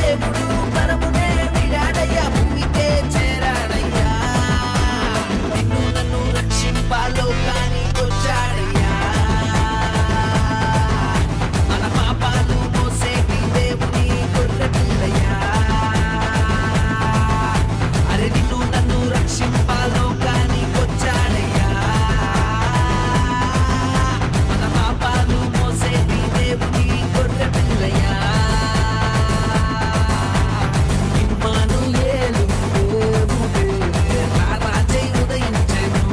దేవుడు పరమునే విడాడయ్యా భూమికే చేరాడయ్యా నిన్ను నన్ను రక్షింపాలోకానికొచ్చాడయ్యా మన పాపాలు మోసేటి దేవుని గొర్రె పిల్లయ్యా అరే నిన్ను నన్ను రక్షింపాలోకానికొచ్చాడయ్యా మన పాపాలు మోసేటి దేవుని గొర్రె పిల్లయ్యా ఇమ్మానుయేలు దేవుడే నా రాజై ఉదయించెను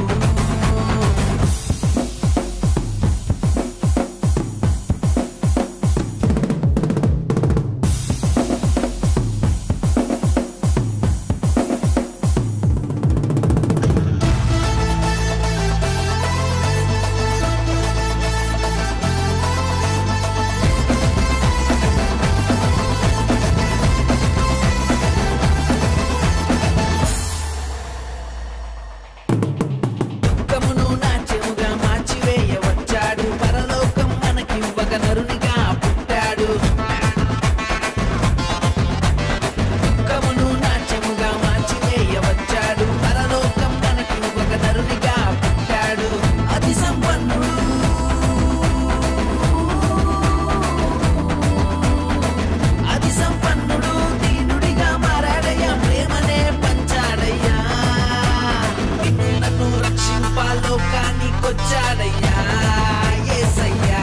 దుఃఖమును నాట్యముగా మార్చివేయ వచ్చాడు పరలోకం మనకివ్వక నరునిగా పుట్టాడు దుఃఖమును నాట్యముగా మార్చివేయ వచ్చాడు పరలోకం మనకివ్వక నరునిగా పుట్టాడు అతి సంపన్నుడు అతి సంపన్నుడు దీనుడిగా మారాడయ్యా ప్రేమనే పంచాడయ్యా నిన్ను నన్ను రక్షింపాలోకానికొచ్చాడయ్యా యేసయ్యా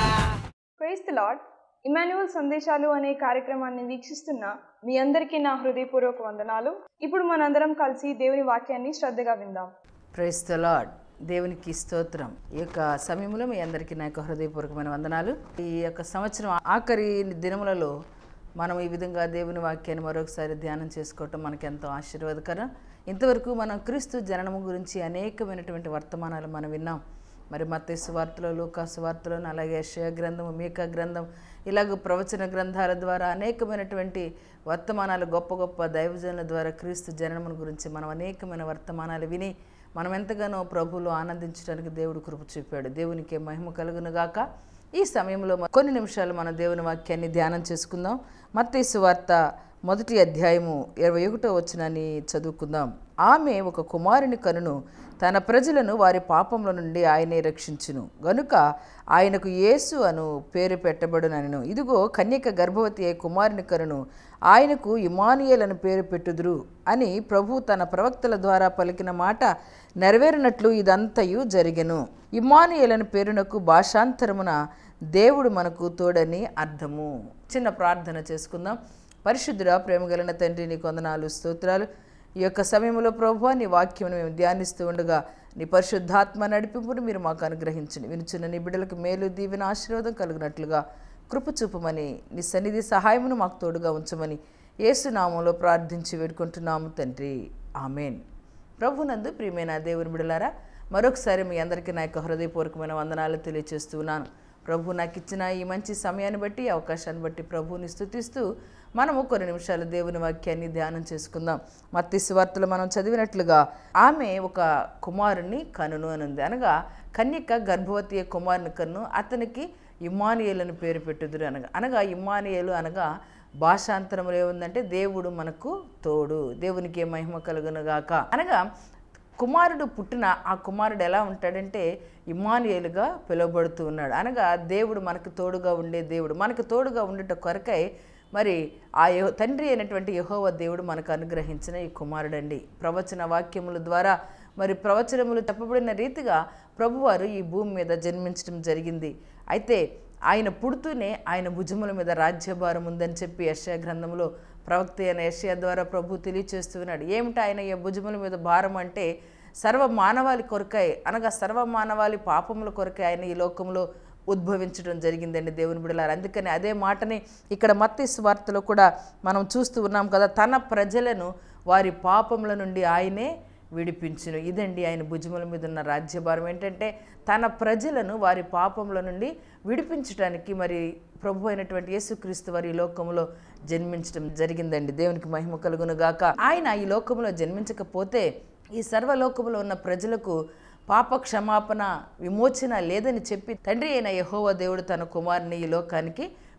ప్రైస్ ది లాడ్ ఇమాన్యువల్ సందేశాలు అనే కార్యక్రమాన్ని వీక్షిస్తున్న మీ అందరికీ నా హృదయపూర్వక వందనాలు ఇప్పుడు మనందరం కలిసి దేవుని వాక్యాన్ని శ్రద్ధగా విందాం ప్రైస్ ద లాడ్ దేవునికి స్తోత్రం ఈ యొక్క సమయంలో మీ అందరికీ నా యొక్క హృదయపూర్వకమైన వందనాలు ఈ యొక్క సంవత్సరం ఆఖరి దినములలో మనం ఈ విధంగా దేవుని వాక్యాన్ని మరొకసారి ధ్యానం చేసుకోవటం మనకి ఎంతో ఆశీర్వాదకరం ఇంతవరకు మనం క్రీస్తు జననము గురించి అనేకమైనటువంటి వర్తమానాలు మనం విన్నాం మరి మత్తయి సువార్తలో లూకా సువార్తలను అలాగే యెషయా గ్రంథము మీకా గ్రంథం ఇలాగ ప్రవచన గ్రంథాల ద్వారా అనేకమైనటువంటి వర్తమానాలు గొప్ప గొప్ప దైవజనుల ద్వారా క్రీస్తు జననమును గురించి మనం అనేకమైన వర్తమానాలు విని మనం ఎంతగానో ప్రభువులో ఆనందించడానికి దేవుడు కృప చూపాడు దేవునికి మహిమ కలుగును గాక ఈ సమయంలో మ- కొన్ని నిమిషాలు మన దేవుని వాక్యాన్ని ధ్యానం చేసుకుందాం మత్తయి సువార్త మొదటి అధ్యాయము ఇరవై ఒకటో వచనాన్ని చదువుకుందాం ఆమె ఒక కుమారుని కనును తన ప్రజలను వారి పాపముల నుండి ఆయనే రక్షించును గనుక ఆయనకు యేసు అను పేరు పెట్టబడునను ఇదిగో కన్యక గర్భవతి అయి కుమారుని కనును ఆయనకు ఇమానియలను పేరు పెట్టుదురు అని ప్రభు తన ప్రవక్తల ద్వారా పలికిన మాట నెరవేరినట్లు ఇదంతయు జరిగెను ఇమానియలను పేరునకు భాషాంతరమున దేవుడు మనకు తోడని అర్థము చిన్న ప్రార్థన చేసుకుందాం పరిశుద్ధుడా ప్రేమగలిగిన తండ్రి నీ కొందనాలు స్తోత్రాలు ఈ యొక్క సమయంలో ప్రభు నీ వాక్యమును మేము ధ్యానిస్తూ ఉండగా నీ పరిశుద్ధాత్మ నడిపింపును మీరు మాకు అనుగ్రహించండి వినుచున్న నీ బిడ్డలకు మేలు దీవెన ఆశీర్వాదం కలిగినట్లుగా కృప చూపమని నీ సన్నిధి సహాయమును మాకు తోడుగా ఉంచమని ఏసునామంలో ప్రార్థించి వేడుకుంటున్నాము తండ్రి ఆమెన్ ప్రభునందు ప్రియమైన దేవుని బిడలారా మరొకసారి మీ అందరికీ నా యొక్క హృదయపూర్వకమైన వందనాలు తెలియజేస్తూ ఉన్నాను ప్రభు నాకు ఇచ్చిన ఈ మంచి సమయాన్ని బట్టి ఈ అవకాశాన్ని బట్టి ప్రభువుని స్తుతిస్తూ మనము కొన్ని నిమిషాలు దేవుని వాక్యాన్ని ధ్యానం చేసుకుందాం మత్తి వార్తలు మనం చదివినట్లుగా ఆమె ఒక కుమారుని కనును అని ఉంది అనగా కన్యక గర్భవతి అయ్యే కుమారుని కన్ను అతనికి ఇమ్మానియేలు అని పేరు పెట్టుదురు అనగా అనగా ఇమ్మానియేలు అనగా భాషాంతరంలో ఏముందంటే దేవుడు మనకు తోడు దేవునికి ఏ మహిమ కలుగునుగాక అనగా కుమారుడు పుట్టిన ఆ కుమారుడు ఎలా ఉంటాడంటే ఇమానియలుగా పిలువబడుతూ ఉన్నాడు అనగా దేవుడు మనకు తోడుగా ఉండే దేవుడు మనకు తోడుగా ఉండేట కొరకై మరి ఆ యెహో తండ్రి అయినటువంటి యహోవ దేవుడు మనకు అనుగ్రహించిన ఈ కుమారుడండి ప్రవచన వాక్యముల ద్వారా మరి ప్రవచనములు చెప్పబడిన రీతిగా ప్రభువారు ఈ భూమి మీద జన్మించడం జరిగింది అయితే ఆయన పుడుతూనే ఆయన భుజముల మీద రాజ్యభారం ఉందని చెప్పి యెషయా గ్రంథంలో ప్రవక్త అయిన యెషయా ద్వారా ప్రభు తెలియచేస్తూ ఉన్నాడు ఏమిటి ఆయన ఈ భుజముల మీద భారం అంటే సర్వ మానవాళి కొరకై అనగా సర్వ మానవాళి పాపముల కొరకై ఆయన ఈ లోకంలో ఉద్భవించడం జరిగిందండి దేవుని బిడలారు అందుకని అదే మాటని ఇక్కడ మత్తి వార్తలో కూడా మనం చూస్తూ ఉన్నాం కదా తన ప్రజలను వారి పాపముల నుండి ఆయనే విడిపించును ఇదండి ఆయన భుజముల మీద ఉన్న రాజ్యభారం ఏంటంటే తన ప్రజలను వారి పాపముల నుండి విడిపించడానికి మరి ప్రభు అయినటువంటి యేసుక్రీస్తు వారి ఈ లోకంలో జన్మించడం జరిగిందండి దేవునికి మహిమ కలుగును గాక ఆయన ఈ లోకంలో జన్మించకపోతే ఈ సర్వలోకంలో ఉన్న ప్రజలకు పాప క్షమాపణ విమోచన లేదని చెప్పి తండ్రి అయిన యహోవ దేవుడు తన కుమారుని ఈ లోకానికి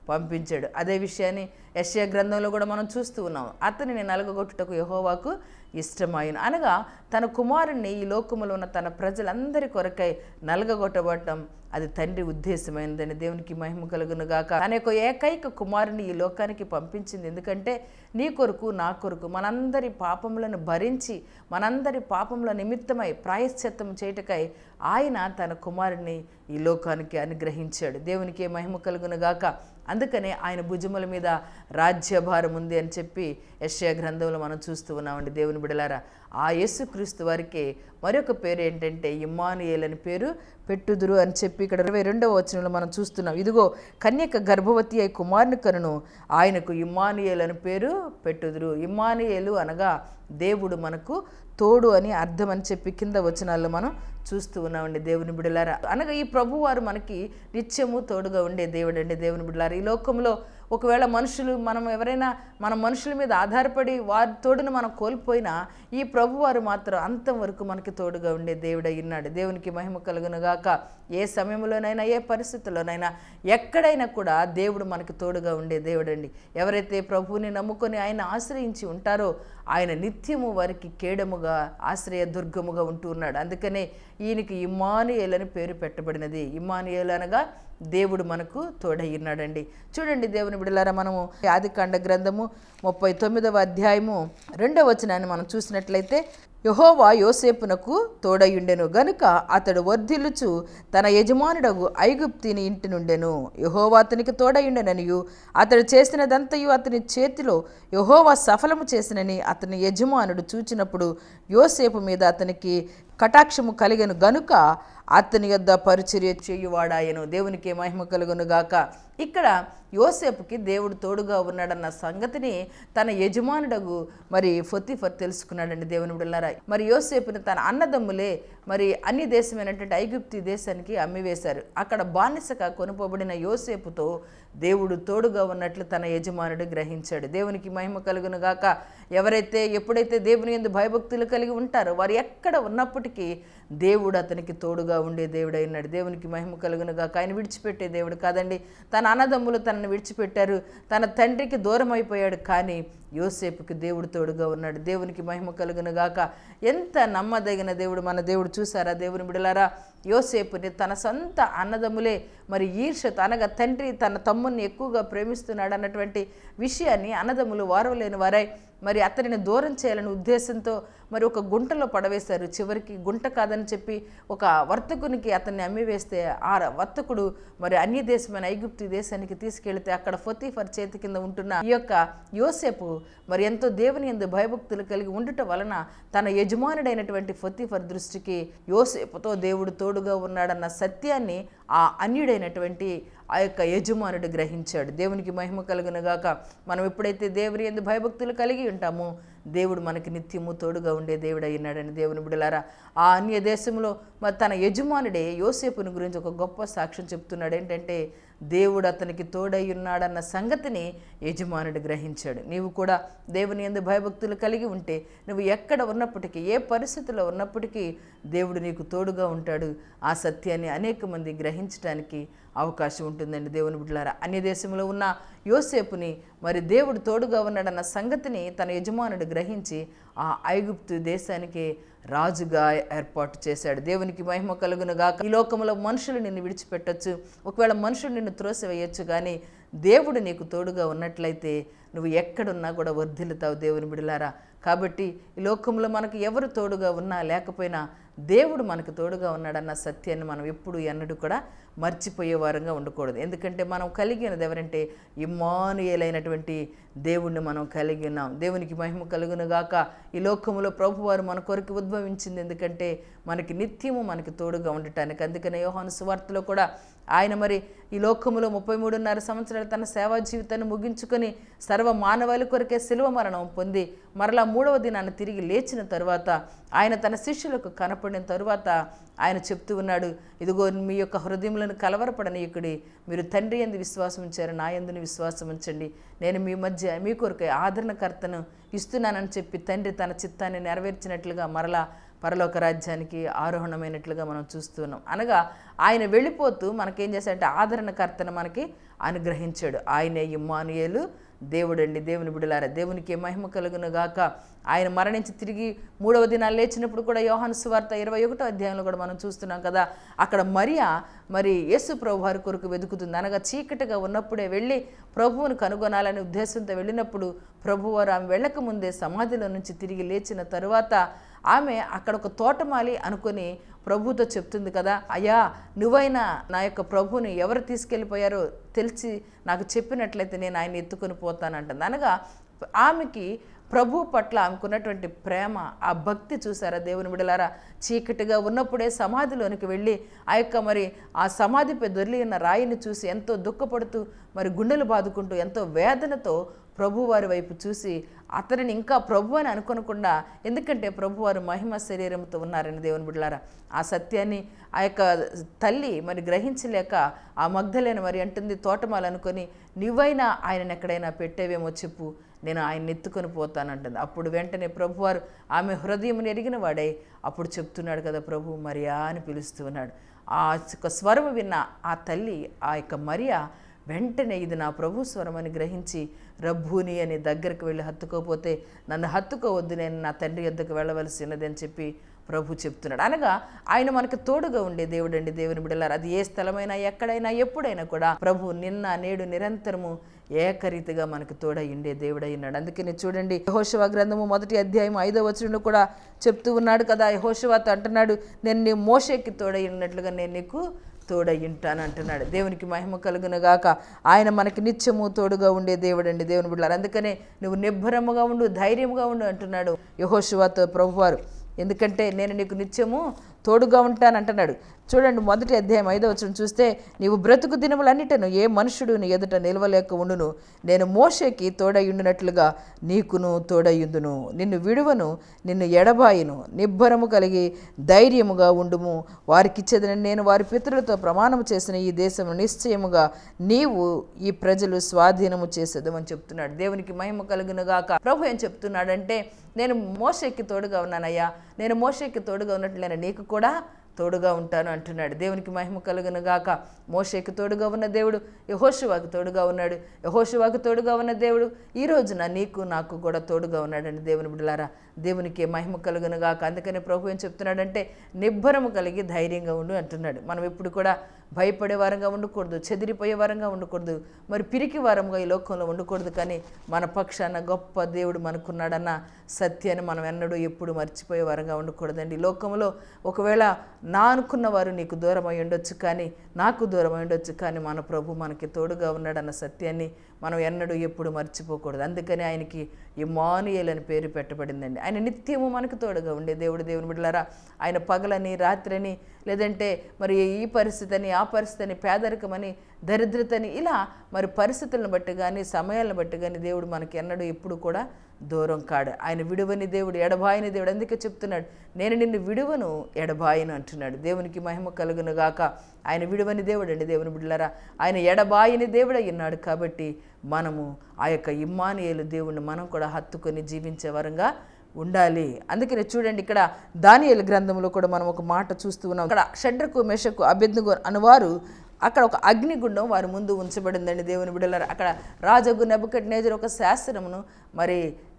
పంపించాడు అదే విషయాన్ని యశ్యా గ్రంథంలో కూడా మనం చూస్తూ ఉన్నాం అతనిని నలగగొట్టుటకు యహోవాకు ఇష్టమాయను అనగా తన కుమారుణ్ణి ఈ లోకములో ఉన్న తన ప్రజలందరి కొరకై నలగగొట్టబడటం అది తండ్రి ఉద్దేశమైనదని దేవునికి మహిమ కలుగును గాక తన యొక్క ఏకైక కుమారుని ఈ లోకానికి పంపించింది ఎందుకంటే నీ కొరకు నా కొరకు మనందరి పాపములను భరించి మనందరి పాపముల నిమిత్తమై ప్రాయశ్చిత్తం చేయుటకై ఆయన తన కుమారుని ఈ లోకానికి అనుగ్రహించాడు దేవునికి మహిమ కలుగును గాక అందుకనే ఆయన భుజముల మీద రాజ్యభారం ఉంది అని చెప్పి యశ్యా గ్రంథంలో మనం చూస్తూ ఉన్నామండి దేవుని బిడలారా ఆ యేసుక్రీస్తు వారికి మరొక పేరు ఏంటంటే ఇమ్మానుయేల్ అని పేరు పెట్టుదురు అని చెప్పి ఇక్కడ ఇరవై రెండవ వచనంలో మనం చూస్తున్నాం ఇదిగో కన్యక గర్భవతి అయి కుమారుని కనును ఆయనకు ఇమ్మానుయేల్ అని పేరు పెట్టుదురు ఇమ్మానుయేలు అనగా దేవుడు మనకు తోడు అని అర్థం అని చెప్పి కింద వచనాల్లో మనం చూస్తూ ఉన్నామండి దేవుని బిడలారా అనగా ఈ ప్రభువారు మనకి నిత్యము తోడుగా ఉండే దేవుడు అండి దేవుని బిడలారా ఈ లోకంలో ఒకవేళ మనుషులు మనం ఎవరైనా మన మనుషుల మీద ఆధారపడి వారి తోడును మనం కోల్పోయినా ఈ ప్రభువారు మాత్రం అంతం వరకు మనకి తోడుగా ఉండే దేవుడై ఉన్నాడు దేవునికి మహిమ కలుగునుగాక ఏ సమయంలోనైనా ఏ పరిస్థితుల్లోనైనా ఎక్కడైనా కూడా దేవుడు మనకి తోడుగా ఉండే దేవుడండి ఎవరైతే ప్రభువుని నమ్ముకొని ఆయన ఆశ్రయించి ఉంటారో ఆయన నిత్యము వారికి కేడముగా ఆశ్రయ దుర్గముగా ఉంటూ ఉన్నాడు అందుకనే ఈయనకి ఇమ్మానుయేల్ అని పేరు పెట్టబడినది ఇమ్మానుయేల్ అనగా దేవుడు మనకు తోడై ఉన్నాడండి చూడండి దేవుని బిడలారా మనము ఆదికాండ గ్రంథము ముప్పై తొమ్మిదవ అధ్యాయము రెండవ వచనాన్ని మనం చూసినట్లయితే యహోవా యోసేపునకు తోడయుండెను గనుక అతడు వర్ధిల్లుచు తన యజమానుడగు ఐగుప్తిని ఇంటి నుండెను యహోవా అతనికి తోడయుండెననియు అతడు చేసినదంతయు అతని చేతిలో యహోవా సఫలము చేసినని అతని యజమానుడు చూచినప్పుడు యోసేపు మీద అతనికి కటాక్షము కలిగను గనుక అతని యొద్ద పరిచర్య చేయువాడాయను దేవునికి మహిమ కలుగును గాక ఇక్కడ యోసేపుకి దేవుడు తోడుగా ఉన్నాడన్న సంగతిని తన యజమానుడగు మరి ఫొత్తిఫర్ తెలుసుకున్నాడండి దేవుని బిడ్డలారా మరి యోసేపుని తన అన్నదమ్ములే మరి అన్ని దేశమైనటువంటి ఐగుప్తి దేశానికి అమ్మివేశారు అక్కడ బానిసగా కొనుపోబడిన యోసేపుతో దేవుడు తోడుగా ఉన్నట్లు తన యజమానుడు గ్రహించాడు దేవునికి మహిమ కలుగును గాక ఎవరైతే ఎప్పుడైతే దేవుని ఎందు భయభక్తులు కలిగి ఉంటారో వారు ఎక్కడ ఉన్నప్పటికీ దేవుడు అతనికి తోడుగా ఉండే దేవుడై ఉన్నాడు దేవునికి మహిమ కలుగును గాక ఆయన విడిచిపెట్టే దేవుడు కాదండి తన అన్నదమ్ములు తనను విడిచిపెట్టారు తన తండ్రికి దూరం అయిపోయాడు కానీ యోసేపుకి దేవుడు తోడుగా ఉన్నాడు దేవునికి మహిమ కలుగును గాక ఎంత నమ్మదగిన దేవుడు మన దేవుడు చూసారా దేవుని బిడలారా యోసేపుని తన సొంత అన్నదమ్ములే మరి ఈర్షత అనగా తండ్రి తన తమ్ముని ఎక్కువగా ప్రేమిస్తున్నాడు అన్నటువంటి విషయాన్ని అన్నదమ్ములు వారవలేని వారై మరి అతనిని దూరం చేయాలనే ఉద్దేశంతో మరి ఒక గుంటలో పడవేశారు చివరికి గుంట కాదని చెప్పి ఒక వర్తకునికి అతన్ని అమ్మివేస్తే ఆ వర్తకుడు మరి అన్య దేశమైన ఐగుప్తి దేశానికి తీసుకెళ్తే అక్కడ ఫొతీఫర్ చేతి కింద ఉంటున్న ఈ యొక్క యోసేపు మరి ఎంతో దేవుని ఎందు భయభక్తులు కలిగి ఉండటం వలన తన యజమానుడైనటువంటి ఫొతీఫర్ దృష్టికి యోసేపుతో దేవుడు తోడుగా ఉన్నాడన్న సత్యాన్ని ఆ అన్యుడైనటువంటి ఆ యొక్క యజమానుడు గ్రహించాడు దేవునికి మహిమ కలుగునుగాక మనం ఎప్పుడైతే దేవుని ఎందు భయభక్తులు కలిగి ఉంటామో దేవుడు మనకి నిత్యము తోడుగా ఉండే దేవుడు అయినాడని దేవుని బిడలారా ఆ అన్య దేశంలో మరి తన యజమానుడే యోసేపుని గురించి ఒక గొప్ప సాక్ష్యం చెప్తున్నాడు ఏంటంటే దేవుడు అతనికి తోడై ఉన్నాడన్న సంగతిని యజమానుడు గ్రహించాడు నీవు కూడా దేవుని ఎందు భయభక్తులు కలిగి ఉంటే నువ్వు ఎక్కడ ఉన్నప్పటికీ ఏ పరిస్థితిలో ఉన్నప్పటికీ దేవుడు నీకు తోడుగా ఉంటాడు ఆ సత్యాన్ని అనేక మంది గ్రహించడానికి అవకాశం ఉంటుందండి దేవుని బిడ్డలారా అన్య దేశంలో ఉన్న యోసేపుని మరి దేవుడు తోడుగా ఉన్నాడన్న సంగతిని తన యజమానుడు గ్రహించి ఆ ఐగుప్తు దేశానికి రాజుగా ఏర్పాటు చేశాడు దేవునికి మహిమ కలుగునుగా ఈ లోకంలో మనుషులు నిన్ను విడిచిపెట్టొచ్చు ఒకవేళ మనుషులు నిన్ను త్రోసివేయచ్చు కానీ దేవుడు నీకు తోడుగా ఉన్నట్లయితే నువ్వు ఎక్కడున్నా కూడా వర్ధిల్లుతావు దేవుని బిడలారా కాబట్టి ఈ లోకంలో మనకు ఎవరు తోడుగా ఉన్నా లేకపోయినా దేవుడు మనకు తోడుగా ఉన్నాడన్న సత్యాన్ని మనం ఎప్పుడు ఎన్నడూ కూడా మర్చిపోయే వారంగా ఉండకూడదు ఎందుకంటే మనం కలిగినది ఎవరంటే ఇమ్మానుయేలైనటువంటి దేవుణ్ణి మనం కలిగి ఉన్నాం దేవునికి మహిమ కలుగునుగాక ఈ లోకములో ప్రభువారు మన కొరకు ఉద్భవించింది ఎందుకంటే మనకి నిత్యము మనకి తోడుగా ఉండటానికి అందుకనే యోహాను సువార్తలో కూడా ఆయన మరి ఈ లోకములో ముప్పై మూడున్నర సంవత్సరాలు తన సేవా జీవితాన్ని ముగించుకొని సర్వ మానవాళి కొరకే శిలువ మరణం పొంది మరలా మూడవ దినాన్ని తిరిగి లేచిన తరువాత ఆయన తన శిష్యులకు కనపడిన తరువాత ఆయన చెప్తూ ఉన్నాడు ఇదిగో మీ యొక్క హృదయములను కలవరపడనీయకుడి మీరు తండ్రి ఎందు విశ్వాసం ఉంచారు నా ఎందుని విశ్వాసం ఉంచండి నేను మీ మధ్య మీ కొరకు ఆదరణకర్తను ఇస్తున్నానని చెప్పి తండ్రి తన చిత్తాన్ని నెరవేర్చినట్లుగా మరలా పరలోక రాజ్యానికి ఆరోహణమైనట్లుగా మనం చూస్తున్నాం అనగా ఆయన వెళ్ళిపోతూ మనకేం చేశాడంటే ఆదరణకర్తను మనకి అనుగ్రహించాడు ఆయనే ఇమ్మానుయేలు దేవుడండి దేవుని బిడలారా దేవునికి మహిమ కలుగును గాక ఆయన మరణించి తిరిగి మూడవ దినాలు లేచినప్పుడు కూడా యోహాను సువార్త ఇరవై ఒకటో అధ్యాయంలో కూడా మనం చూస్తున్నాం కదా అక్కడ మరియా మరి యేసు ప్రభు వారి కొరకు వెతుకుతుంది అనగా చీకటిగా ఉన్నప్పుడే వెళ్ళి ప్రభువును కనుగొనాలనే ఉద్దేశంతో వెళ్ళినప్పుడు ప్రభువారు ఆమె వెళ్ళక ముందే సమాధిలో నుంచి తిరిగి లేచిన తరువాత ఆమె అక్కడ ఒక తోటమాలి అనుకొని ప్రభుతో చెప్తుంది కదా అయ్యా నువ్వైనా నా యొక్క ప్రభువుని ఎవరు తీసుకెళ్ళిపోయారో తెలిసి నాకు చెప్పినట్లయితే నేను ఆయన ఎత్తుకొని పోతానంటుంది అనగా ఆమెకి ప్రభు పట్ల ఆమెకున్నటువంటి ప్రేమ ఆ భక్తి చూసారా దేవుని బిడలారా చీకటిగా ఉన్నప్పుడే సమాధిలోనికి వెళ్ళి ఆ యొక్క మరి ఆ సమాధిపై దొర్లి ఉన్న రాయిని చూసి ఎంతో దుఃఖపడుతూ మరి గుండెలు బాదుకుంటూ ఎంతో వేదనతో ప్రభువారి వైపు చూసి అతనిని ఇంకా ప్రభు అని అనుకోనకుండా ఎందుకంటే ప్రభువారు మహిమ శరీరంతో ఉన్నారని దేవుని బిడ్డలారా ఆ సత్యాన్ని ఆ యొక్క తల్లి మరి గ్రహించలేక ఆ మగ్ధలేని మరి అంటుంది తోటమాలు అనుకొని నువ్వైనా ఆయనను ఎక్కడైనా పెట్టేవేమో చెప్పు నేను ఆయన ఎత్తుకొని పోతానంటుంది అప్పుడు వెంటనే ప్రభువారు ఆమె హృదయం ఎరిగిన వాడై అప్పుడు చెప్తున్నాడు కదా ప్రభు మరియా అని పిలుస్తూ ఉన్నాడు ఆ యొక్క స్వరం విన్న ఆ తల్లి ఆ యొక్క మరియా వెంటనే ఇది నా ప్రభు స్వరం అని గ్రహించి రబ్బూని అని దగ్గరికి వెళ్ళి హత్తుకోపోతే నన్ను హత్తుకోవద్దు నేను నా తండ్రి యొద్దకు వెళ్ళవలసినది అని చెప్పి ప్రభు చెప్తున్నాడు అనగా ఆయన మనకు తోడుగా ఉండే దేవుడు అండి దేవుని బిడలారు అది ఏ స్థలమైనా ఎక్కడైనా ఎప్పుడైనా కూడా ప్రభు నిన్న నేడు నిరంతరము ఏకరీతిగా మనకు తోడై ఉండే దేవుడై ఉన్నాడు అందుకని చూడండి యహోశివ గ్రంథము మొదటి అధ్యాయం ఐదో వచనంలో కూడా చెప్తూ ఉన్నాడు కదా యహోశివతో అంటున్నాడు నేను నీ మోషేకి తోడై ఉన్నట్లుగా నేను నీకు తోడై ఉంటాను అంటున్నాడు దేవునికి మహిమ కలుగును గాక ఆయన మనకి నిత్యము తోడుగా ఉండే దేవుడండి దేవుని బిడ్డలారు అందుకనే నువ్వు నిబ్బరముగా ఉండు ధైర్యముగా ఉండు అంటున్నాడు యహోశివతో ప్రభువారు ఎందుకంటే నేను నీకు నిత్యము తోడుగా ఉంటాను అంటున్నాడు చూడండి మొదటి అధ్యాయం ఐదో వచ్చిన చూస్తే నీవు బ్రతుకు దినములన్నిటను ఏ మనుషుడు నీ ఎదుట నిలవలేక ఉండును నేను మోషేకి తోడయుండునట్లుగా నీకును తోడయుందును నిన్ను విడువను నిన్ను ఎడబాయును నిబ్బరము కలిగి ధైర్యముగా ఉండుము వారికిచ్చేదని నేను వారి పితరులతో ప్రమాణము చేసిన ఈ దేశము నిశ్చయముగా నీవు ఈ ప్రజలు స్వాధీనము చేసేదు అని చెప్తున్నాడు దేవునికి మహిమ కలుగునుగాక ప్రభు ఏం చెప్తున్నాడంటే నేను మోషేకి తోడుగా ఉన్నానయ్యా నేను మోషేకి తోడుగా ఉన్నట్లు నేను నీకు కూడా తోడుగా ఉంటాను అంటున్నాడు దేవునికి మహిమ కలుగును గాక మోషేకి తోడుగా ఉన్న దేవుడు యహోషువాకు తోడుగా ఉన్నాడు యహోషువాకు తోడుగా ఉన్న దేవుడు ఈ రోజున నీకు నాకు కూడా తోడుగా ఉన్నాడండి దేవుని బిడ్డలారా దేవునికి మహిమ కలుగును గాక అందుకని ప్రభు ఏం చెప్తున్నాడంటే నిబ్బరము కలిగి ధైర్యంగా ఉండు అంటున్నాడు మనం ఇప్పుడు కూడా భయపడే వారంగా ఉండకూడదు చెదిరిపోయే వారంగా ఉండకూడదు మరి పిరికి వారంగా ఈ లోకంలో ఉండకూడదు కానీ మన పక్షాన గొప్ప దేవుడు మనకున్నాడన్న సత్యాన్ని మనం ఎన్నడూ ఎప్పుడు మర్చిపోయే వారంగా ఉండకూడదండి ఈ లోకంలో ఒకవేళ నా అనుకున్న వారు నీకు దూరం అయి ఉండొచ్చు కానీ నాకు దూరం అయి ఉండొచ్చు కానీ మన ప్రభు మనకి తోడుగా ఉన్నాడన్న సత్యాన్ని మనం ఎన్నడూ ఎప్పుడు మర్చిపోకూడదు అందుకని ఆయనకి ఇమానుయేల్ అని పేరు పెట్టబడిందండి ఆయన నిత్యము మనకు తోడుగా ఉండే దేవుడు దేవుని బిడ్డలారా ఆయన పగలని రాత్రని లేదంటే మరి ఈ పరిస్థితి అని ఆ పరిస్థితి అని పేదరికమని దరిద్రతని ఇలా మరి పరిస్థితులను బట్టి కానీ సమయాలను బట్టి కానీ దేవుడు మనకి ఎన్నడూ ఎప్పుడు కూడా దూరం కాడు ఆయన విడువని దేవుడు ఎడబాయని దేవుడు అందుకే చెప్తున్నాడు నేను నిన్ను విడువను ఎడబాయను అంటున్నాడు దేవునికి మహిమ కలుగును గాక ఆయన విడువని దేవుడు అండి దేవుని బిడ్డలారా ఆయన ఎడబాయని దేవుడు ఉన్నాడు కాబట్టి మనము ఆ యొక్క ఇమ్మానియేలు దేవుణ్ణి మనం కూడా హత్తుకొని జీవించే వరంగా ఉండాలి అందుకనే చూడండి ఇక్కడ దానియేలు గ్రంథంలో కూడా మనం ఒక మాట చూస్తూ ఉన్నాం ఇక్కడ షడ్రకు మెషకు అభ్యర్థుగు అనువారు అక్కడ ఒక అగ్నిగుండం వారి ముందు ఉంచబడిందండి దేవుని బిడ్డలారు అక్కడ రాజగు నెబకట్ నేజర్ ఒక శాస్త్రమును మరి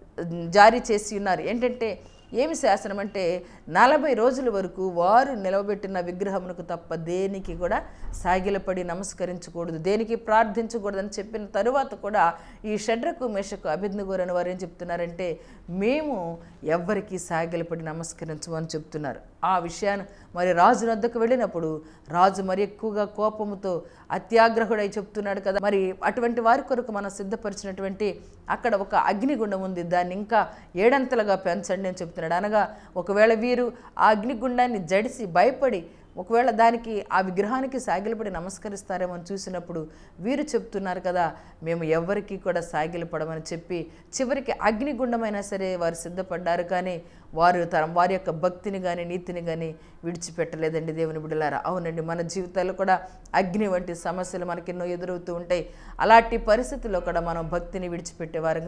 జారీ చేసి ఉన్నారు ఏంటంటే ఏమి శాసనం అంటే నలభై రోజుల వరకు వారు నిలవబెట్టిన విగ్రహమునకు తప్ప దేనికి కూడా సాగిలపడి నమస్కరించకూడదు దేనికి ప్రార్థించకూడదు అని చెప్పిన తరువాత కూడా ఈ షడ్రకు మెషకు అభిజ్ఞగోరని వారు ఏం చెప్తున్నారంటే మేము ఎవ్వరికి సాగిలపడి నమస్కరించమని చెప్తున్నారు ఆ విషయాన్ని మరి రాజు వద్దకు వెళ్ళినప్పుడు రాజు మరి ఎక్కువగా కోపముతో అత్యాగ్రహుడై చెప్తున్నాడు కదా మరి అటువంటి వారి కొరకు మనం సిద్ధపరిచినటువంటి అక్కడ ఒక అగ్నిగుండం ఉంది దాన్ని ఇంకా ఏడంతలుగా పెంచండి అని చెప్తున్నాడు అనగా ఒకవేళ వీరు ఆ అగ్నిగుండాన్ని జడిసి భయపడి ఒకవేళ దానికి ఆ విగ్రహానికి సాగిలపడి నమస్కరిస్తారేమో అని చూసినప్పుడు వీరు చెప్తున్నారు కదా మేము ఎవ్వరికీ కూడా సాగిలపడమని చెప్పి చివరికి అగ్నిగుండమైనా సరే వారు సిద్ధపడ్డారు కానీ వారు తన వారి యొక్క భక్తిని కానీ నీతిని కానీ విడిచిపెట్టలేదండి దేవుని బిడ్డలారా అవునండి మన జీవితాల్లో కూడా అగ్ని వంటి సమస్యలు మనకి ఎన్నో ఎదురవుతూ ఉంటాయి అలాంటి పరిస్థితుల్లో కూడా మనం భక్తిని విడిచిపెట్టే వారంగా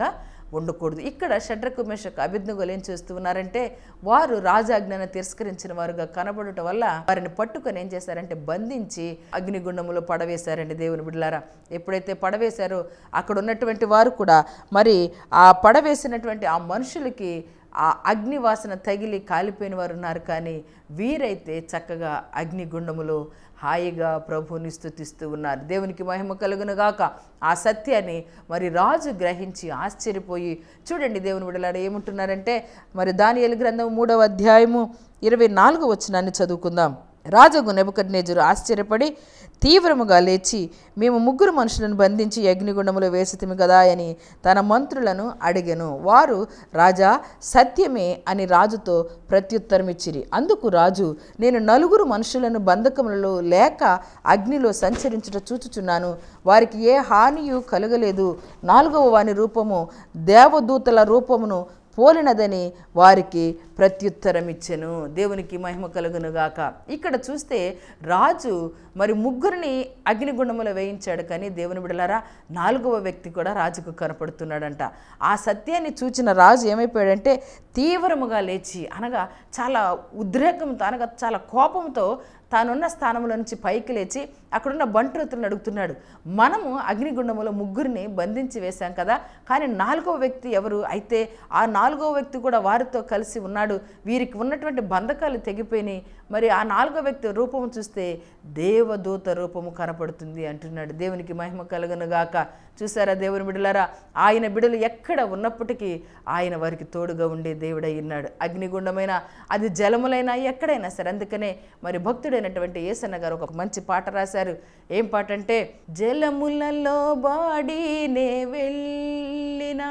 ఉండకూడదు ఇక్కడ షడ్రకు మేషకు అభిజ్ఞగోలు ఏం చేస్తూ ఉన్నారంటే వారు రాజాజ్ఞను తిరస్కరించిన వారుగా కనబడటం వల్ల వారిని పట్టుకొని ఏం చేశారంటే బంధించి అగ్నిగుండములో పడవేశారండి దేవుని బిడ్డలారా ఎప్పుడైతే పడవేశారో అక్కడ ఉన్నటువంటి వారు కూడా మరి ఆ పడవేసినటువంటి ఆ మనుషులకి ఆ అగ్ని వాసన తగిలి కాలిపోయిన వారు ఉన్నారు కానీ వీరైతే చక్కగా అగ్నిగుండములో హాయిగా ప్రభువుని స్థుతిస్తూ ఉన్నారు దేవునికి మహిమ కలుగును గాక ఆ సత్యాన్ని మరి రాజు గ్రహించి ఆశ్చర్యపోయి చూడండి దేవుని విడలాడు ఏమంటున్నారంటే మరి దానియేలు గ్రంథం మూడవ అధ్యాయము ఇరవై నాలుగు వచ్చినాన్ని చదువుకుందాం రాజగు నెబుకద్నేజరు ఆశ్చర్యపడి తీవ్రముగా లేచి మేము ముగ్గురు మనుషులను బంధించి అగ్నిగుండములో వేసితిమి కదా అని తన మంత్రులను అడిగెను వారు రాజా సత్యమే అని రాజుతో ప్రత్యుత్తరం ఇచ్చిరి అందుకు రాజు నేను నలుగురు మనుషులను బంధకములలో లేక అగ్నిలో సంచరించుట చూచుచున్నాను వారికి ఏ హానియు కలగలేదు నాలుగవ వాని రూపము దేవదూతల రూపమును పోలినదని వారికి ప్రత్యుత్తరం ఇచ్చెను దేవునికి మహిమ కలుగును గాక ఇక్కడ చూస్తే రాజు మరి ముగ్గురిని అగ్నిగుండములో వేయించాడు కానీ దేవుని బిడలారా నాలుగవ వ్యక్తి కూడా రాజుకు కనపడుతున్నాడంట ఆ సత్యాన్ని చూచిన రాజు ఏమైపోయాడంటే తీవ్రముగా లేచి అనగా చాలా ఉద్రేకంతో అనగా చాలా కోపంతో తానున్న స్థానంలో నుంచి పైకి లేచి అక్కడున్న బంటుతులను అడుగుతున్నాడు మనము అగ్నిగుండములో ముగ్గురిని బంధించి వేశాం కదా కానీ నాలుగవ వ్యక్తి ఎవరు అయితే ఆ నాలుగవ వ్యక్తి కూడా వారితో కలిసి ఉన్నాడు వీరికి ఉన్నటువంటి బంధకాలు తెగిపోయినాయి మరి ఆ నాలుగో వ్యక్తి రూపము చూస్తే దేవదూత రూపము కనపడుతుంది అంటున్నాడు దేవునికి మహిమ కలుగును గాక చూసారా దేవుని బిడలారా ఆయన బిడలు ఎక్కడ ఉన్నప్పటికీ ఆయన వారికి తోడుగా ఉండే దేవుడై ఉన్నాడు అగ్నిగుండమైన అది జలములైనా ఎక్కడైనా సరే అందుకనే మరి భక్తుడైనటువంటి ఏసన్న గారు ఒక మంచి పాట రాశారు ఏం పాట అంటే జలములలో బాడీనే వెళ్ళినా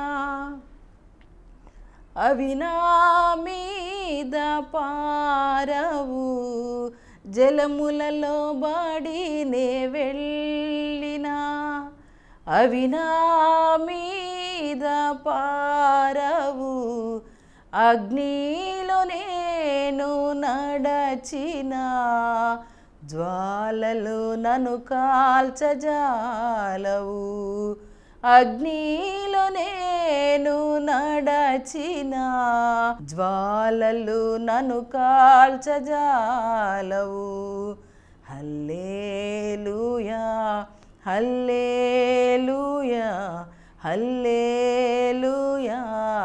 అవి నా మీద పారవు జలములలో బాడినే వెళ్ళినా అవి నా మీద పారవు అగ్నిలో నేను నడచిన జ్వాలలు నన్ను కాల్చజాలవు అగ్నిలో నేను నడచిన జ్వాలలు నన్ను కాల్చజాలవు హల్లేలుయా హల్లేలుయా హల్లేలుయా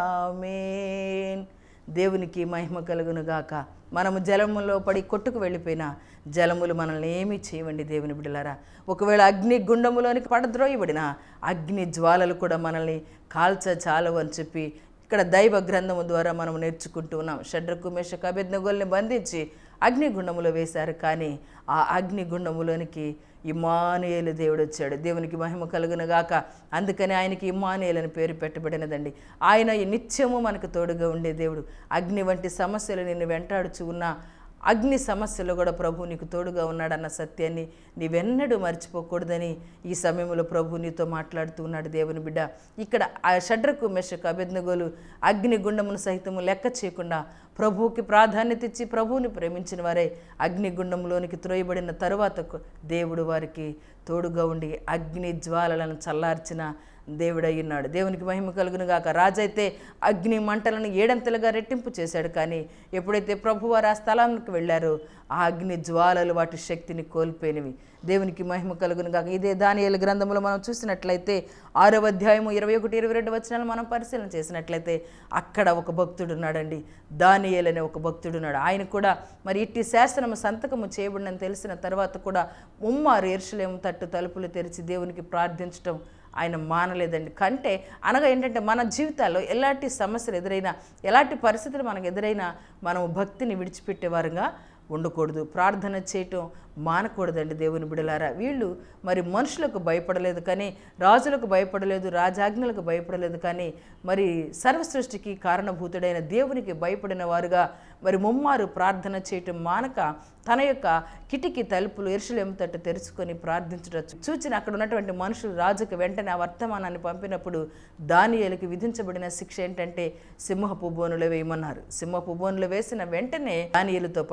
ఆమేన్ దేవునికి మహిమ కలుగును గాక మనము జలములో పడి కొట్టుకు వెళ్ళిపోయినా జలములు మనల్ని ఏమీ చేయవండి దేవుని బిడ్డలారా ఒకవేళ అగ్ని గుండములోనికి పడద్రోయబడిన అగ్ని జ్వాలలు కూడా మనల్ని కాల్చ చాలవు అని చెప్పి ఇక్కడ దైవ గ్రంథము ద్వారా మనం నేర్చుకుంటూ ఉన్నాం షడ్రకు మేషకు అభిజ్ఞగోల్ని బంధించి అగ్నిగుండములో వేశారు కానీ ఆ అగ్నిగుండములోనికి ఇమానుయేలు దేవుడు వచ్చాడు దేవునికి మహిమ కలుగును గాక అందుకని ఆయనకి ఇమానుయేలు అని పేరు పెట్టబడినదండి ఆయన ఈ నిత్యము మనకు తోడుగా ఉండే దేవుడు అగ్ని వంటి సమస్యలు నిన్ను వెంటాడుచు ఉన్న అగ్ని సమస్యలో కూడా ప్రభు నీకు తోడుగా ఉన్నాడన్న సత్యాన్ని నీవెన్నడూ మర్చిపోకూడదని ఈ సమయంలో ప్రభు నీతో మాట్లాడుతూ ఉన్నాడు దేవుని బిడ్డ ఇక్కడ ఆ షడ్రకు మెషకు అభిజ్ఞగోలు అగ్ని గుండమును సహితము లెక్క చేయకుండా ప్రభువుకి ప్రాధాన్యత ఇచ్చి ప్రభువుని ప్రేమించిన వారే అగ్నిగుండంలోనికి త్రోయబడిన తరువాత కు- దేవుడు వారికి తోడుగా ఉండి అగ్ని జ్వాలలను చల్లార్చిన దేవుడై ఉన్నాడు దేవునికి మహిమ కలుగును గాక రాజైతే అగ్ని మంటలను ఏడంతలుగా రెట్టింపు చేశాడు కానీ ఎప్పుడైతే ప్రభువారు ఆ స్థలానికి వెళ్ళారో ఆ అగ్ని జ్వాలలు వాటి శక్తిని కోల్పోయినవి దేవునికి మహిమ కలుగును గాక ఇదే దానియేలు గ్రంథంలో మనం చూసినట్లయితే ఆరవ అధ్యాయము ఇరవై ఒకటి ఇరవై రెండు వచనాలు మనం పరిశీలన చేసినట్లయితే అక్కడ ఒక భక్తుడు ఉన్నాడండి దానియేలు అనే ఒక భక్తుడు ఉన్నాడు ఆయన కూడా మరి ఇట్టి శాసనము సంతకము చేయబడినని తెలిసిన తర్వాత కూడా ముమ్మారు ఎరుసలేము తట్టు తలుపులు తెరిచి దేవునికి ప్రార్థించటం ఆయన మానలేదండి కంటే అనగా ఏంటంటే మన జీవితాల్లో ఎలాంటి సమస్యలు ఎదురైనా ఎలాంటి పరిస్థితులు మనకు ఎదురైనా మనం భక్తిని విడిచిపెట్టేవారుగా ఉండకూడదు ప్రార్థన చేయటం మానకూడదండి దేవుని బిడలారా వీళ్ళు మరి మనుషులకు భయపడలేదు కానీ రాజులకు భయపడలేదు రాజాజ్ఞలకు భయపడలేదు కానీ మరి సర్వసృష్టికి కారణభూతుడైన దేవునికి భయపడిన వారుగా మరి ముమ్మారు ప్రార్థన చేయటం మానక తన యొక్క కిటికీ తలుపులు ఎరుసలేం తట్టు తెరుచుకొని ప్రార్థించడం చూచిన అక్కడ ఉన్నటువంటి మనుషులు రాజుకు వెంటనే ఆ వర్తమానాన్ని పంపినప్పుడు దానియేలుకి విధించబడిన శిక్ష ఏంటంటే సింహపు బోనులో వేయమన్నారు సింహపు బోనులో వేసిన వెంటనే దానియేలుతో పాటు మరొక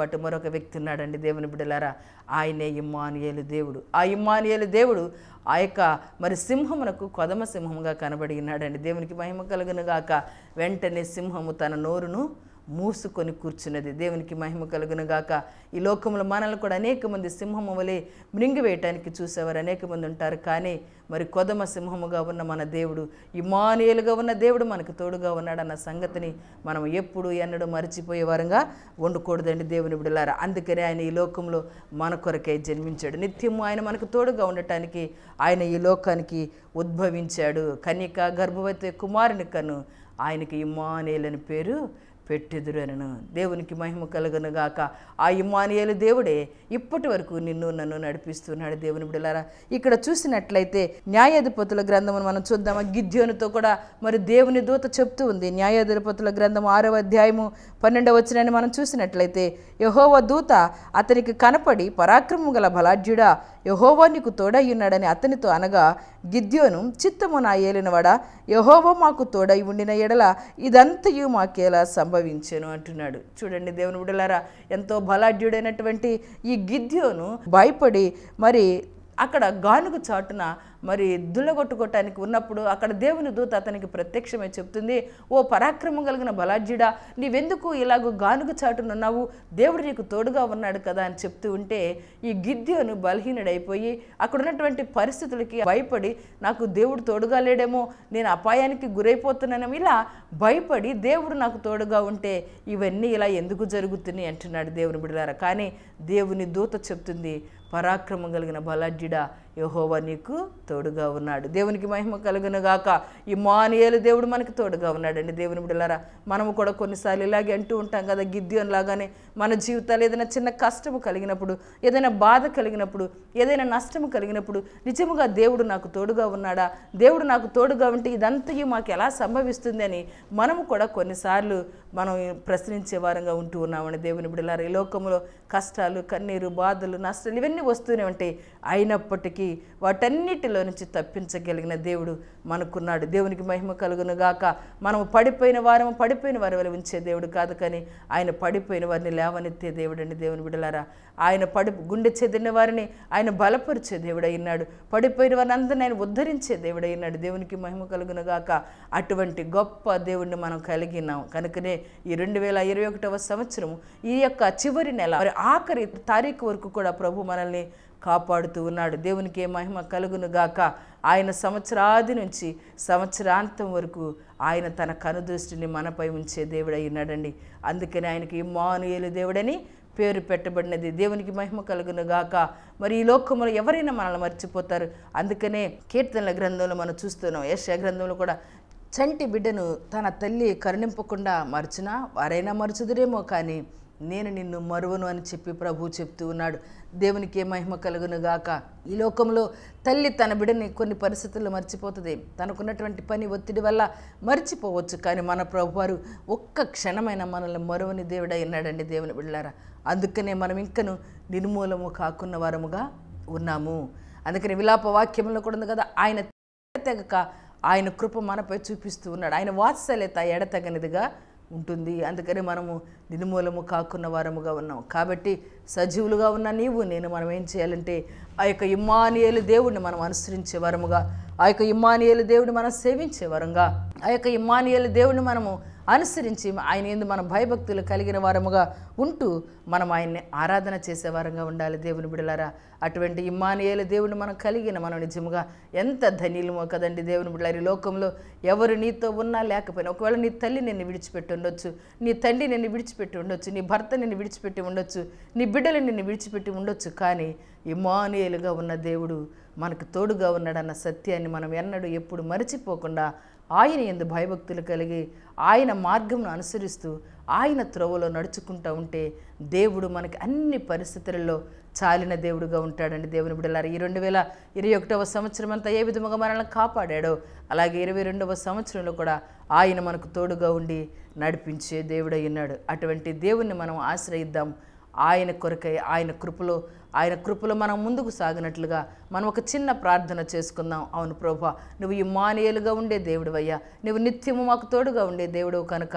వ్యక్తి ఉన్నాడండి దేవుని బిడ్డలారా ఆయనే ఇమ్మానుయేలు దేవుడు ఆ ఇమ్మానుయేలు దేవుడు ఆ యొక్క మరి సింహమునకు కొదమ సింహముగా కనబడి ఉన్నాడండి దేవునికి మహిమ కలుగును గాక వెంటనే సింహము తన నోరును మూసుకొని కూర్చున్నది దేవునికి మహిమ కలుగును గాక ఈ లోకంలో మనల్ని కూడా అనేక మంది సింహము వలె మృంగివేయటానికి చూసేవారు అనేక మంది ఉంటారు కానీ మరి కొదమ సింహముగా ఉన్న మన దేవుడు ఇమానుయేలుగా ఉన్న దేవుడు మనకు తోడుగా ఉన్నాడన్న సంగతిని మనం ఎప్పుడు ఎన్నడూ మర్చిపోయే వారంగా వండుకూడదండి దేవుని బిడలారా అందుకనే ఆయన ఈ లోకంలో మన కొరకై జన్మించాడు నిత్యము ఆయన మనకు తోడుగా ఉండటానికి ఆయన ఈ లోకానికి ఉద్భవించాడు కన్యక గర్భవతి కుమారుని కను ఆయనకి ఇమానేలని పేరు పెట్టెదురనను దేవునికి మహిమ కలుగును గాక ఆ ఇమానియేలు దేవుడే ఇప్పటి వరకు నిన్ను నన్ను నడిపిస్తున్నాడు దేవుని బిడలారా ఇక్కడ చూసినట్లయితే న్యాయాధిపతుల గ్రంథమును మనం చూద్దామా గిద్యోనుతో కూడా మరి దేవుని దూత చెప్తూ ఉంది న్యాయాధిపతుల గ్రంథం ఆరవ అధ్యాయము పన్నెండవ వచ్చినని మనం చూసినట్లయితే యహోవ దూత అతనికి కనపడి పరాక్రమం గల బలాఢ్యుడా యహోవా నీకు తోడై ఉన్నాడని అతనితో అనగా గిద్యోను చిత్తము నా ఏలినవాడా యహోవా మాకు తోడై ఉండిన ఎడల ఇదంతయు మాకేలా సంభవించెను అంటున్నాడు చూడండి దేవుని బిడలారా ఎంతో బలాఢ్యుడైనటువంటి ఈ గిద్యోను భయపడి మరి అక్కడ గానుగు చాటున మరి దుల్లగొట్టుకోవటానికి ఉన్నప్పుడు అక్కడ దేవుని దూత అతనికి ప్రత్యక్షమై చెప్తుంది ఓ పరాక్రమం కలిగిన బలాఢ్యుడా నీవెందుకు ఇలాగ గానుగు చాటున ఉన్నావు దేవుడు నీకు తోడుగా ఉన్నాడు కదా అని చెప్తూ ఉంటే ఈ గిద్యోను బలహీనుడైపోయి అక్కడ ఉన్నటువంటి పరిస్థితులకి భయపడి నాకు దేవుడు తోడుగా లేడేమో నేను అపాయానికి గురైపోతున్నానేమో ఇలా భయపడి దేవుడు నాకు తోడుగా ఉంటే ఇవన్నీ ఇలా ఎందుకు జరుగుతున్నాయి అంటున్నాడు దేవుని బిడ్డలారా కానీ దేవుని దూత చెప్తుంది పరాక్రమం కలిగిన బలాఢ్యుడా యహోవా నీకు తోడుగా ఉన్నాడు దేవునికి మహిమ కలుగును గాక ఈ మానియేలు దేవుడు మనకి తోడుగా ఉన్నాడండి దేవుని బిడ్డలారా మనము కూడా కొన్నిసార్లు ఇలాగే అంటూ ఉంటాం కదా గిద్యోన్ లాగానే మన జీవితాలు ఏదైనా చిన్న కష్టము కలిగినప్పుడు ఏదైనా బాధ కలిగినప్పుడు ఏదైనా నష్టము కలిగినప్పుడు నిజముగా దేవుడు నాకు తోడుగా ఉన్నాడా దేవుడు నాకు తోడుగా ఉంటే ఇదంతయు మాకు ఎలా సంభవిస్తుంది అని మనము కూడా కొన్నిసార్లు మనం ప్రశ్నించే వారంగా ఉంటూ ఉన్నామని దేవుని బిడ్డలారా ఈ లోకంలో కష్టాలు కన్నీరు బాధలు నష్టాలు ఇవన్నీ వస్తూనే ఉంటాయి అయినప్పటికీ వాటన్నిటిలో నుంచి తప్పించగలిగిన దేవుడు మనకున్నాడు దేవునికి మహిమ కలుగును గాక మనము పడిపోయిన వారము పడిపోయిన వారి వల్ల ఉంచే దేవుడు కాదు కానీ ఆయన పడిపోయిన వారిని లేవనెత్తే దేవుడు అండి దేవుని బిడలారా ఆయన పడి గుండె చెదిరిన వారిని ఆయన బలపరిచే దేవుడై ఉన్నాడు పడిపోయిన వారిని అందరిని ఆయన ఉద్ధరించే దేవుడై ఉన్నాడు దేవునికి మహిమ కలుగును గాక అటువంటి గొప్ప దేవుడిని మనం కలిగినాం కనుకనే ఈ రెండు వేల ఇరవై ఒకటవ సంవత్సరం ఈ యొక్క చివరి నెల మరి ఆఖరి తారీఖు వరకు కూడా ప్రభు మనల్ని కాపాడుతూ ఉన్నాడు దేవునికి ఏ మహిమ కలుగును గాక ఆయన సంవత్సరాది నుంచి సంవత్సరాంతం వరకు ఆయన తన కనుదృష్టిని మనపై ఉంచే దేవుడై ఉన్నాడండి అందుకని ఆయనకి ఇమ్మానుయేలు దేవుడని పేరు పెట్టబడినది దేవునికి మహిమ కలుగును గాక మరి ఈ లోకంలో ఎవరైనా మనల్ని మర్చిపోతారు అందుకనే కీర్తనల గ్రంథంలో మనం చూస్తున్నాం యశ గ్రంథంలో కూడా చంటి బిడ్డను తన తల్లి కరుణింపకుండా మరచునా వారైనా మరచుదురేమో కానీ నేను నిన్ను మరువను అని చెప్పి ప్రభు చెప్తూ ఉన్నాడు దేవునికి ఏ మహిమ కలుగును గాక ఈ లోకంలో తల్లి తన బిడ్డని కొన్ని పరిస్థితుల్లో మర్చిపోతుంది తనకున్నటువంటి పని ఒత్తిడి వల్ల మర్చిపోవచ్చు కానీ మన ప్రభువారు ఒక్క క్షణమైన మనల్ని మరువని దేవుడై ఉన్నాడండి దేవుని బిడ్డలారా అందుకనే మనం ఇంకను నిర్మూలము కాకున్న వారముగా ఉన్నాము అందుకని విలాప వాక్యంలో కూడా ఉంది కదా ఆయన ఎడతెగక ఆయన కృప మనపై చూపిస్తూ ఉన్నాడు ఆయన వాత్సల్యత ఎడతెగనిదిగా ఉంటుంది అందుకని మనము నిర్మూలము కాకున్న వారముగా ఉన్నాం కాబట్టి సజీవులుగా ఉన్న నీవు నేను మనం ఏం చేయాలంటే ఆ యొక్క ఇమ్మానియేలు దేవుడిని మనం అనుసరించే వరముగా ఆ యొక్క ఇమ్మానియేలు దేవుడిని మనం సేవించే వరంగా ఆ యొక్క ఇమ్మానియేలు దేవుడిని మనము అనుసరించి ఆయన ఎందు మన భయభక్తులు కలిగిన వారముగా ఉంటూ మనం ఆయన్ని ఆరాధన చేసే వారంగా ఉండాలి దేవుని బిడలారా అటువంటి ఇమ్మానియేలు దేవుని మనం కలిగిన మనం నిజముగా ఎంత ధన్యులమో కదండి దేవుని బిడ్డలారి లోకంలో ఎవరు నీతో ఉన్నా లేకపోయినా ఒకవేళ నీ తల్లి నిన్ను విడిచిపెట్టి ఉండొచ్చు నీ తండ్రి నిన్ను విడిచిపెట్టి ఉండొచ్చు నీ భర్త నిన్ను విడిచిపెట్టి ఉండొచ్చు నీ బిడ్డలు నిన్ను విడిచిపెట్టి ఉండొచ్చు కానీ ఇమానుయేలుగా ఉన్న దేవుడు మనకు తోడుగా ఉన్నాడన్న సత్యాన్ని మనం ఎన్నడూ ఎప్పుడు మరచిపోకుండా ఆయన ఎందు భయభక్తులు కలిగి ఆయన మార్గంను అనుసరిస్తూ ఆయన త్రోవలో నడుచుకుంటూ ఉంటే దేవుడు మనకి అన్ని పరిస్థితులలో చాలిన దేవుడుగా ఉంటాడండి దేవుని బిడ్డలారా ఈ రెండు వేల ఇరవై ఒకటవ సంవత్సరం అంతా ఏ విధముగా మనల్ని కాపాడాడో అలాగే ఇరవై రెండవ సంవత్సరంలో కూడా ఆయన మనకు తోడుగా ఉండి నడిపించే దేవుడై ఉన్నాడు అటువంటి దేవుణ్ణి మనం ఆశ్రయిద్దాం ఆయన కొరకై ఆయన కృపలో ఆయన కృపలో మనం ముందుకు సాగినట్లుగా మనం ఒక చిన్న ప్రార్థన చేసుకుందాం అవును ప్రభా నువ్వు ఈ మానియలుగా ఉండే దేవుడివయ్యా నువ్వు నిత్యము మాకు తోడుగా ఉండే దేవుడు కనుక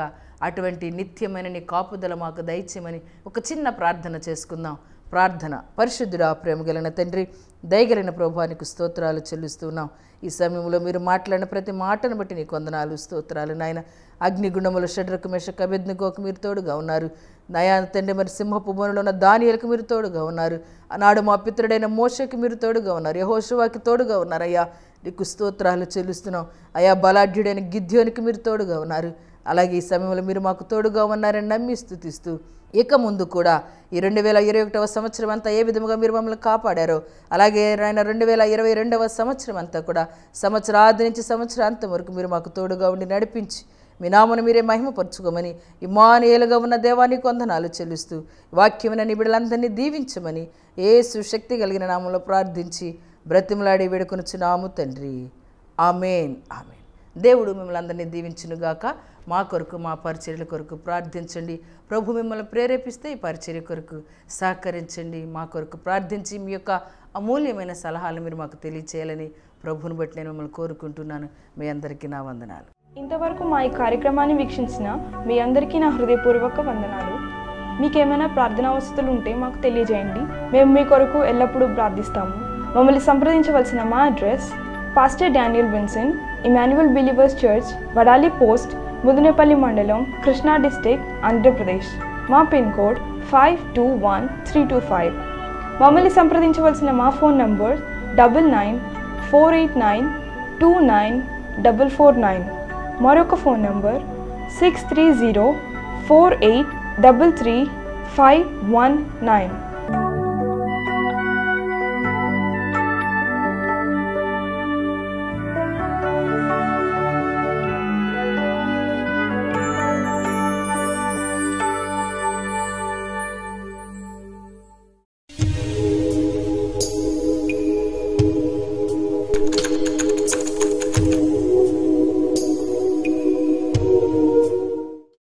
అటువంటి నిత్యమైన నీ కాపుదల మాకు దయచేయమని ఒక చిన్న ప్రార్థన చేసుకుందాం ప్రార్థన పరిశుద్ధుడా ప్రేమ కలిగిన తండ్రి దయగలిగిన ప్రభానికి స్తోత్రాలు చెల్లిస్తున్నాం ఈ సమయంలో మీరు మాట్లాడిన ప్రతి మాటను బట్టి నీకు వందనాలు స్తోత్రాలు నాయన అగ్నిగుండముల షడ్రకు మెషక్ అభ్యర్థికోకు మీరు తోడుగా ఉన్నారు నయా తండ్రి మరి సింహపు బోనులో ఉన్న దానియలకు మీరు తోడుగా ఉన్నారు ఆనాడు మా పిత్రుడైన మోషకి మీరు తోడుగా ఉన్నారు యహోషువాకి తోడుగా ఉన్నారు అయ్యా నీకు స్తోత్రాలు చెల్లిస్తున్నాం అయా బలాఢ్యుడైన గిద్యోనికి మీరు తోడుగా ఉన్నారు అలాగే ఈ సమయంలో మీరు మాకు తోడుగా ఉన్నారని నమ్మి స్థుతిస్తూ ఇక ముందు కూడా ఈ రెండు వేల ఇరవై ఒకటవ సంవత్సరం అంతా ఏ విధముగా మీరు మమ్మల్ని కాపాడారో అలాగే ఆయన రెండు వేల ఇరవై రెండవ సంవత్సరం అంతా కూడా సంవత్సరాది నుంచి సంవత్సరాంతం వరకు మీరు మాకు తోడుగా ఉండి నడిపించి మీ నామను మీరే మహిమపరచుకోమని ఇమానుయేలుగా ఉన్న దేవానికి వందనాలు చెల్లిస్తూ వాక్యమైన నిబిడలందరినీ దీవించమని ఏ సుశక్తి కలిగిన నామంలో ప్రార్థించి బ్రతిమలాడి వేడుకొనుచున్నాము తండ్రి ఆమెన్ ఆమెన్ దేవుడు మిమ్మల్ని అందరినీ దీవించునుగాక మా కొరకు మా పరిచర్యల కొరకు ప్రార్థించండి ప్రభు మిమ్మల్ని ప్రేరేపిస్తే ఈ పరిచర్య కొరకు సహకరించండి మా కొరకు ప్రార్థించి మీ యొక్క అమూల్యమైన సలహాలు మీరు మాకు తెలియచేయాలని ప్రభువుని బట్టి నేను మిమ్మల్ని కోరుకుంటున్నాను మీ అందరికీ నా వందనాలు ఇంతవరకు మా ఈ కార్యక్రమాన్ని వీక్షించిన మీ అందరికీ నా హృదయపూర్వక వందనాలు మీకేమైనా ప్రార్థనా వసతులు ఉంటే మాకు తెలియజేయండి మేము మీ కొరకు ఎల్లప్పుడూ ప్రార్థిస్తాము మమ్మల్ని సంప్రదించవలసిన మా address pastor Daniel Vincent Emmanuel believers church Vadali post Mudinepalli మండలం కృష్ణా డిస్టిక్ ఆంధ్రప్రదేశ్ మా pin code five two one three two five మమ్మల్ని సంప్రదించవలసిన మా phone number double nine four eight nine two nine double four nine మరొక phone number six three zero four eight double three five one nine